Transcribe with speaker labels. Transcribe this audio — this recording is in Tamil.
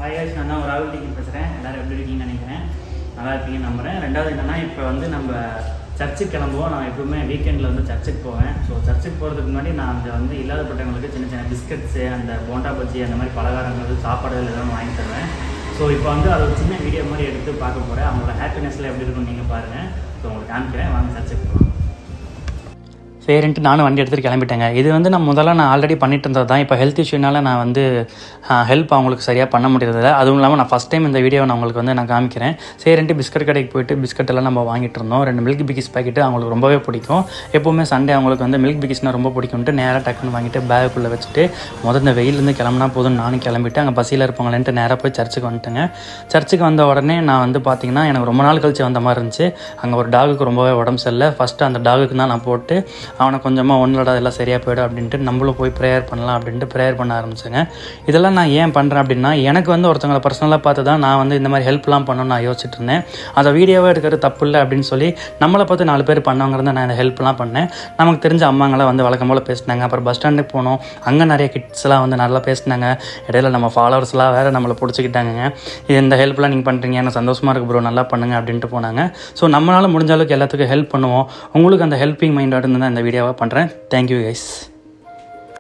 Speaker 1: ஹாய் guys, நான் தான் ராகுல் டிக்கி பேசுகிறேன் எல்லோரும் எப்படி இருக்கீங்கன்னு நினைக்கிறேன் நல்லா இருப்பீங்கன்னு நம்புகிறேன் ரெண்டாவது என்னென்னா இப்போ வந்து நம்ம சர்ச்சுக்கு கிளம்புவோம் நான் எப்பவுமே வீக்கெண்டில் வந்து சர்ச்சுக்கு போவேன் ஸோ சர்ச்சுக்கு போகிறதுக்கு முன்னாடி நான் அங்கே வந்து இல்லாதப்பட்டவங்களுக்கு சின்ன சின்ன பிஸ்கட்ஸு அந்த போண்டா பஜ்ஜி அந்த மாதிரி பலகாரங்கள் சாப்பாடுகள் எல்லாம் வாங்கி தருவேன் ஸோ இப்போ வந்து அதை ஒரு சின்ன வீடியோ மாதிரி எடுத்து பார்க்க போகிறேன் அவங்களோட ஹாப்பினஸில் எப்படி இருக்குன்னு நீங்கள் பாருங்கள் ஸோ உங்களுக்கு காமிக்கிறேன் வாங்க சர்ச்சுக்கு போகலாம் சரின்ட்டு நானும் வண்டி எடுத்துகிட்டு கிளம்பிட்டேங்க இது வந்து நான் முதல்ல நான் ஆல்ரெடி பண்ணிட்டு இருந்தது தான் இப்போ ஹெல்த் இஷ்யூனால நான் வந்து ஹெல்ப் அவங்களுக்கு சரியாக பண்ண முடியறதில்ல அதுவும் இல்லாமல் நான் ஃபஸ்ட் டைம் இந்த வீடியோ நான் உங்களுக்கு வந்து நான் காமிக்கிறேன் சரின்ட்டு பிஸ்கட் கடைக்கு போயிட்டு பிஸ்கட் எல்லாம் நம்ம வாங்கிட்டு இருந்தோம் ரெண்டு மில்க் பிகிஸ் பாக்கெட்டு அவங்களுக்கு ரொம்பவே பிடிக்கும் எப்போவுமே சண்டே அவங்களுக்கு வந்து மில்க் பிகிஸ்னால் ரொம்ப பிடிக்கும்ட்டு நேராக டக்குன்னு வாங்கிட்டு பேக்குள்ளே வச்சுட்டு முதல் இந்த வெயிலேருந்து கிளம்புனா போதும் நானும் கிளம்பிட்டு அங்கே பசியில் இருப்பாங்களேன்ட்டு நேராக போய் சர்ச்சுக்கு வந்துட்டேங்க சர்ச்சுக்கு வந்த உடனே நான் வந்து பார்த்தீங்கன்னா எனக்கு ரொம்ப நாள் கழிச்சு வந்த மாதிரி இருந்துச்சு அங்கே ஒரு டாகுக்கு ரொம்பவே உடம்பு சரியில்லை ஃபஸ்ட்டு அந்த டாகுக்கு தான் நான் போட்டு அவனை கொஞ்சமாக ஒன்றோட எல்லாம் சரியாக போயிடும் அப்படின்ட்டு நம்மளும் போய் ப்ரேயர் பண்ணலாம் அப்படின்ட்டு ப்ரேயர் பண்ண ஆரம்பிச்சேங்க இதெல்லாம் நான் ஏன் பண்ணுறேன் அப்படின்னா எனக்கு வந்து ஒருத்தவங்களை பர்சனலாக பார்த்து தான் நான் வந்து இந்த மாதிரி ஹெல்ப்லாம் பண்ணணும்னு நான் யோசிச்சுட்டு இருந்தேன் அதை வீடியோவாக எடுக்கிறது தப்பு இல்லை அப்படின்னு சொல்லி நம்மளை பார்த்து நாலு பேர் பண்ணவங்கிறத நான் இந்த ஹெல்ப்லாம் பண்ணேன் நமக்கு தெரிஞ்ச அம்மாங்களாம் வந்து வழக்கம் போல் பேசினாங்க அப்புறம் பஸ் ஸ்டாண்டுக்கு போனோம் அங்கே நிறைய கிட்ஸ்லாம் வந்து நல்லா பேசினாங்க இடையில நம்ம ஃபாலோவர்ஸ்லாம் வேறு நம்மளை பிடிச்சிக்கிட்டாங்க இது இந்த ஹெல்ப்லாம் நீங்கள் பண்ணுறீங்க எனக்கு சந்தோஷமாக இருக்கு ப்ரோ நல்லா பண்ணுங்க அப்படின்ட்டு போனாங்க ஸோ நம்மளால் முடிஞ்ச அளவுக்கு எல்லாத்துக்கும் ஹெல்ப் பண்ணுவோம் உங்களுக்கு அந்த ஹெல்ப்பிங் மைண்டோட இருந்து தான் இந்த வீடியோவாக பண்ணுறேன் தேங்க்யூ கைஸ்